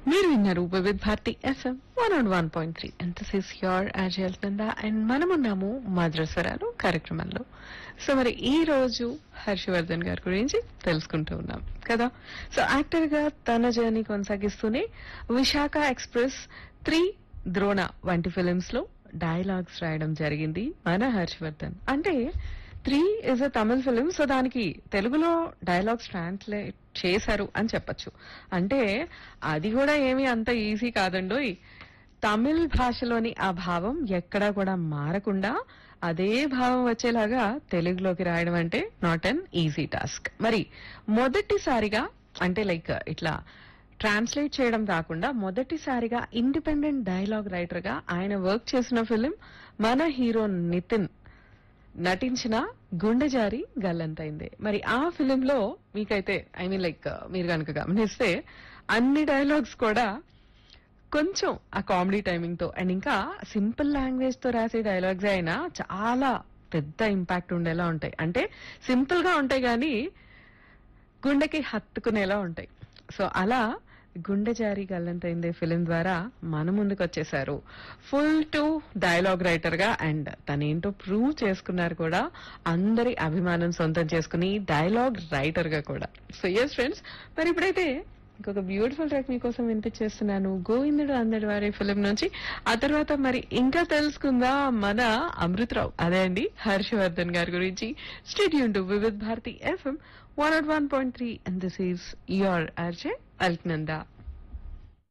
మీరు విన్నారు Vividh Bharati FM one and one point three and this is your అజయల్ Nanda and మనమున్నాము మద్రస్వరాలు కార్యక్రమంలో సో మరి ఈ రోజు హర్షవర్ధన్ గారి గురించి తెలుసుకుంటూ ఉన్నాం కదా సో యాక్టర్ గా తన జర్నీ కొనసాగిస్తూనే విశాఖ ఎక్స్ప్రెస్ త్రీ ద్రోణ వంటి ఫిలిమ్స్ లో డైలాగ్స్ రాయడం జరిగింది మన హర్షవర్ధన్ అంటే three is a Tamil film so దానికి తెలుగులో డైలాగ్స్ ట్రాన్స్లేట్ చేశారు అని చెప్పొచ్చు అంటే అది కూడా ఏమీ అంత ఈజీ కాదండోయ్ తమిళ్ భాషలోని ఆ భావం ఎక్కడా కూడా మారకుండా అదే భావం వచ్చేలాగా తెలుగులోకి రాయడం అంటే నాట్ అన్ ఈజీ టాస్క్ మరి మొదటిసారిగా అంటే లైక్ ఇట్లా ట్రాన్స్లేట్ చేయడం కాకుండా మొదటిసారిగా ఇండిపెండెంట్ డైలాగ్ రైటర్ గా ఆయన వర్క్ చేసిన ఫిలిం మన హీరో నితిన్ నటించిన గుండెజారి గల్లంతైంది మరి ఆ ఫిలిం లో మీకైతే ఐ మీన్ లైక్ మీరు కనుక గమనిస్తే అన్ని డైలాగ్స్ కూడా కొంచెం ఆ కామెడీ టైమింగ్ తో అండ్ ఇంకా సింపుల్ లాంగ్వేజ్ తో రాసే డైలాగ్స్ అయినా చాలా పెద్ద ఇంపాక్ట్ ఉండేలా ఉంటాయి అంటే సింపుల్ గా ఉంటాయి కానీ గుండెకి హత్తుకునేలా ఉంటాయి సో అలా గుండె జారి గల్లంతైందే ఫిలిం ద్వారా మన ముందుకు వచ్చేసారు ఫుల్ టు డైలాగ్ రైటర్ గా అండ్ తనేంటో ప్రూవ్ చేసుకున్నారు కూడా అందరి అభిమానం సొంతం చేసుకుని డైలాగ్ రైటర్ గా కూడా సో ఎస్ ఫ్రెండ్స్ మరి ఇప్పుడైతే ఇంకొక బ్యూటిఫుల్ ట్రాక్ మీకోసం వినిపించేస్తున్నాను గోవిందుడు అందడి వారి ఫిలిం నుంచి ఆ తర్వాత మరి ఇంకా తెలుసుకుందా మన అమృతరావు అదే అండి హర్షవర్ధన్ గారి గురించి stay tuned to Vividh Bharati FM one nought one point three and this is your RJ Alaknanda